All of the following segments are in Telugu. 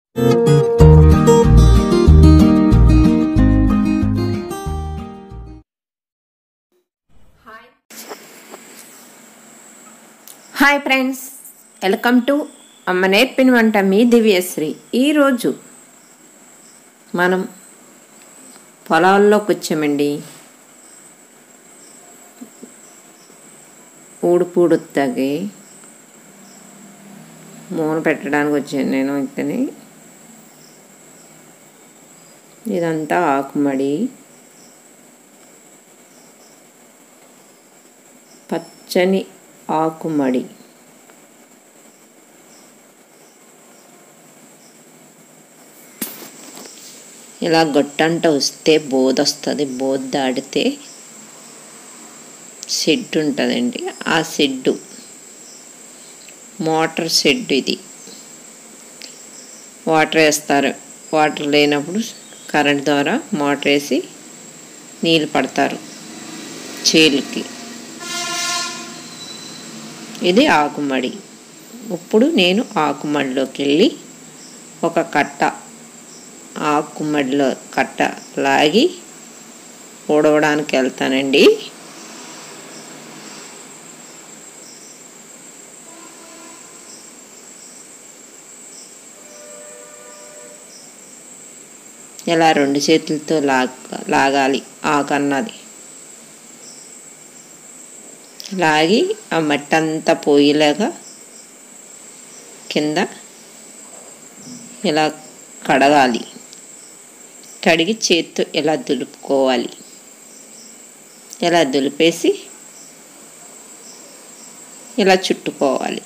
హాయ్ ఫ్రెండ్స్ వెల్కమ్ టు అమ్మ నేర్పిన వంట మీ దివ్యశ్రీ ఈరోజు మనం పొలాల్లోకి వచ్చామండి ఊడుపూడుతాగి మూన పెట్టడానికి వచ్చాను నేను ఇక్కని ఇదంతా ఆకుమడి పచ్చని ఆకుమడి ఇలా గొట్టంట వస్తే బోధ వస్తుంది బోధ దాడితే షెడ్ ఉంటుందండి ఆ షెడ్డు మోటార్ షెడ్ ఇది వాటర్ వేస్తారు వాటర్ లేనప్పుడు కరెంట్ ద్వారా మోటార్ వేసి నీళ్ళు పడతారు చేలుకి ఇది ఆకుమడి ఇప్పుడు నేను ఆకుమడిలోకి వెళ్ళి ఒక కట్ట ఆకుమడిలో కట్ట లాగి ఊడవడానికి వెళ్తానండి ఇలా రెండు చేతులతో లాగ లాగాలి ఆకన్నది లాగి ఆ మట్టి అంతా పోయేలాగా కింద ఇలా కడగాలి కడిగి చేత్తో ఇలా దులుపుకోవాలి ఇలా దులిపేసి ఇలా చుట్టుకోవాలి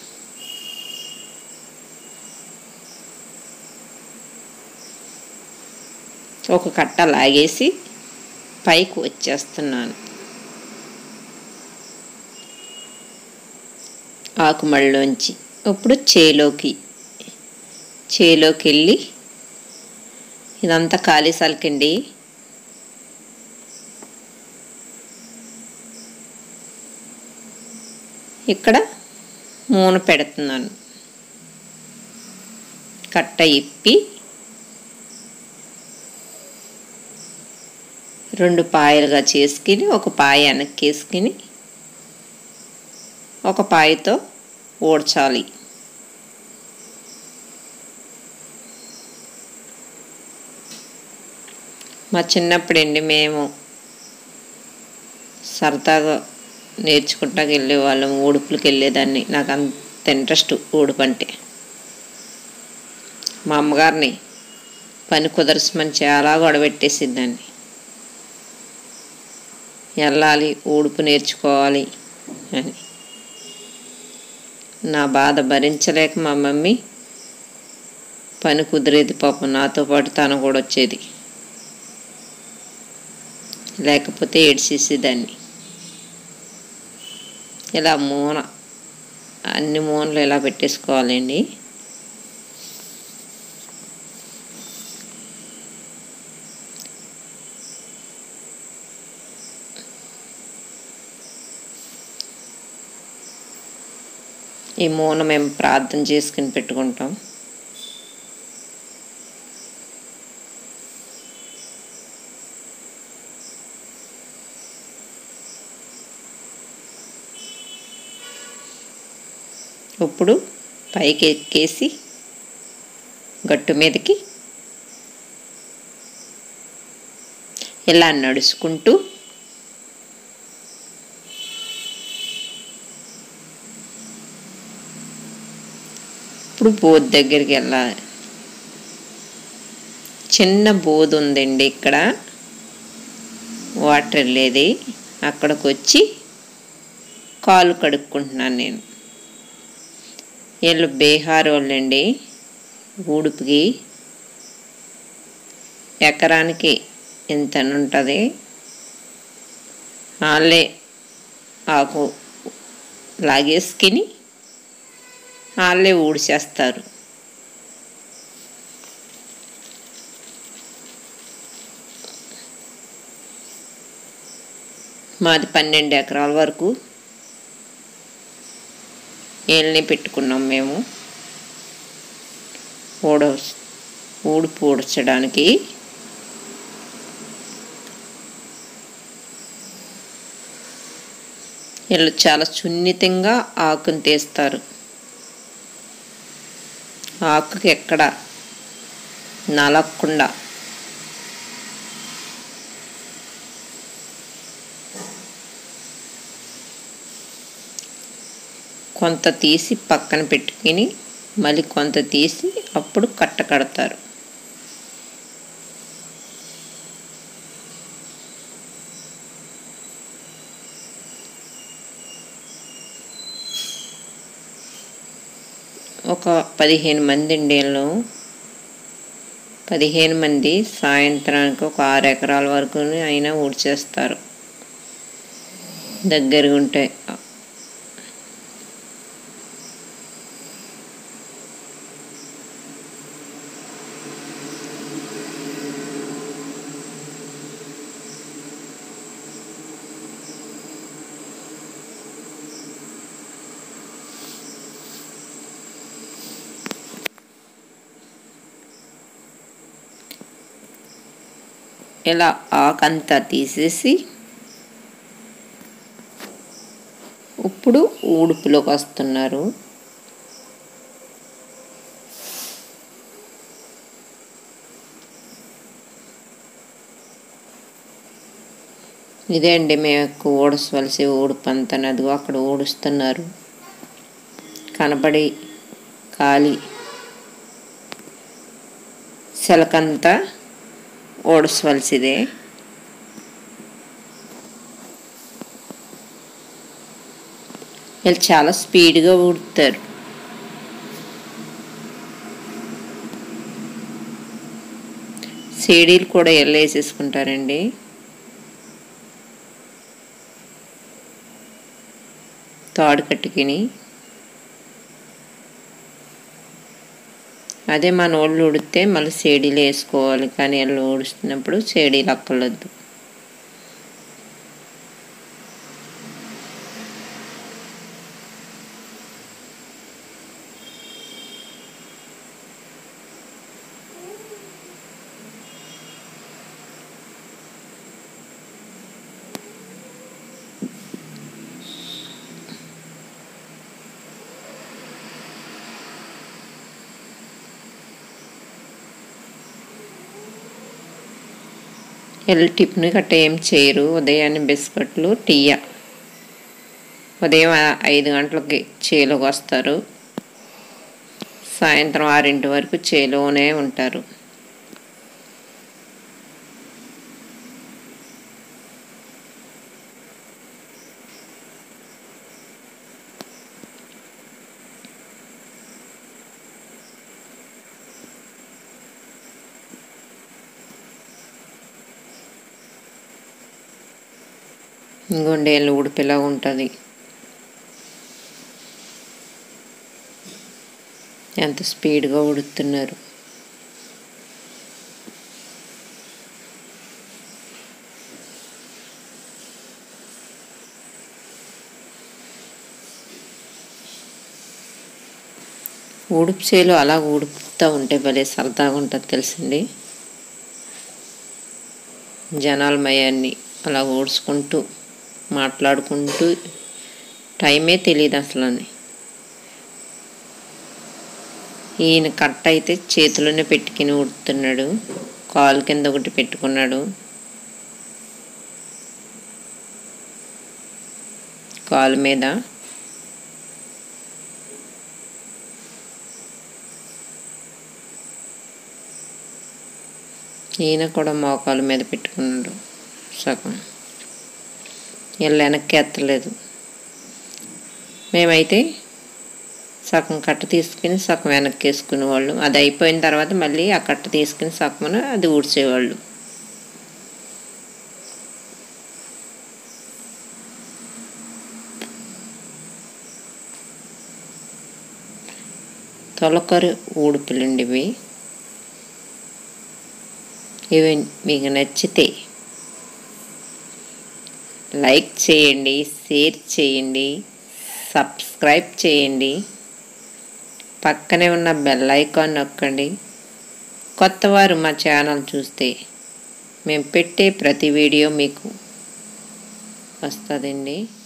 ఒక కట్ట లాగేసి పైకి వచ్చేస్తున్నాను ఆకుమళ్ళలోంచి ఇప్పుడు చేలోకి చేలోకి వెళ్ళి ఇదంతా ఖాళీ సలకండి ఇక్కడ మూన పెడుతున్నాను కట్ట ఇప్పి రెండు పాయలుగా చేసుకుని ఒక పాయ వెనక్కేసుకుని ఒక పాయతో ఊడ్చాలి మా చిన్నప్పుడండి మేము సరదాగా నేర్చుకుంటాకి వెళ్ళేవాళ్ళం ఊడుపులకు వెళ్ళేదాన్ని నాకు అంత ఇంట్రెస్ట్ ఊడుపు అంటే మా అమ్మగారిని పని కుదరసమని చాలా గొడవెట్టేసిద్దాన్ని వెళ్ళాలి ఊడుపు నేర్చుకోవాలి అని నా బాధ భరించలేక మా మమ్మీ పని కుదిరేది పాపం నాతో పాటు తను కూడా వచ్చేది లేకపోతే ఏడ్చేసేదాన్ని ఇలా మూన అన్ని మూనలు ఇలా పెట్టేసుకోవాలండి ఈ మూన మేము ప్రార్థన చేసుకుని పెట్టుకుంటాం ఇప్పుడు పైకి ఎక్కేసి గట్టు మీదకి ఇలా నడుచుకుంటూ ఇప్పుడు బోధ్ దగ్గరికి వెళ్ళాలి చిన్న బోధ ఉందండి ఇక్కడ వాటర్ వెళ్ళేది అక్కడికి వచ్చి కాలు కడుక్కుంటున్నాను నేను వీళ్ళు బీహార్ వాళ్ళండి ఊడుపుకి ఎకరానికి ఎంత ఉంటుంది వాళ్ళే ఆకు లాగేసుకుని వాళ్ళే ఊడిచేస్తారు మాది పన్నెండు ఎకరాల వరకు వీళ్ళని పెట్టుకున్నాం మేము ఊడ ఊడి పూడ్చడానికి వీళ్ళు చాలా సున్నితంగా ఆకుని తీస్తారు ఆకుకి ఎక్కడ నలగకుండా కొంత తీసి పక్కన పెట్టుకుని మళ్ళీ కొంత తీసి అప్పుడు కట్ట కడతారు ఒక పదిహేను మంది ఇండియన్లు పదిహేను మంది సాయంత్రానికి ఒక ఆరు ఎకరాల వరకు అయినా ఊడ్చేస్తారు దగ్గరగా ఉంటాయి ఇలా ఆకంతా తీసేసి ఇప్పుడు ఊడుపులోకి వస్తున్నారు ఇదే అండి మేము ఎక్కువ ఊడసవలసి ఊడుపు అంతా అదిగో అక్కడ ఊడుస్తున్నారు కనపడి ఖాళీ శలకంతా ఓడసవలసిదే వీళ్ళు చాలా స్పీడ్గా ఊడుతారు సీడీలు కూడా ఎల్ల వేసేసుకుంటారండి తాడు కట్టుకుని అదే మన ఓళ్ళు ఉడితే మళ్ళీ సేడీలు వేసుకోవాలి కానీ వాళ్ళు ఊడుస్తున్నప్పుడు సేడీలు అక్కర్లేదు వీళ్ళు టిఫిన్ గట్ట ఏం చేయరు ఉదయాన్నే బిస్కెట్లు టీయ ఉదయం ఆ- ఐదు గంటలకి చేలోకి వస్తారు సాయంత్రం ఆరింటి వరకు చేలోనే ఉంటారు ఇంకొండే వీళ్ళు ఉడిపిలా ఉంటుంది ఎంత స్పీడ్గా ఉడుతున్నారు ఊడుపు చేలు అలా ఊడుపుతూ ఉంటే భలే సరదాగా ఉంటుంది తెలిసింది జనాల మయాన్ని అలా ఊడ్చుకుంటూ మాట్లాడుకుంటూ టైమే తెలియదు అసలు అని ఈయన కట్ట అయితే చేతిలోనే పెట్టుకుని ఉడుతున్నాడు కాలు కింద ఒకటి పెట్టుకున్నాడు కాలు మీద ఈయన కూడా మోకాలు మీద పెట్టుకున్నాడు సగం వీళ్ళు వెనక్కి ఎత్తలేదు మేమైతే సగం కట్ట తీసుకుని సగం వెనక్కి వేసుకునేవాళ్ళు అది అయిపోయిన తర్వాత మళ్ళీ ఆ కట్ట తీసుకుని సగమున అది ఊడ్చేవాళ్ళు తొలకరి ఊడుపులండి ఇవి ఇవి మీకు నచ్చితే లైక్ చేయండి షేర్ చేయండి సబ్స్క్రైబ్ చేయండి పక్కనే ఉన్న బెల్ ఐకాన్ నొక్కండి కొత్తవారు మా ఛానల్ చూస్తే మేము పెట్టే ప్రతి వీడియో మీకు వస్తుందండి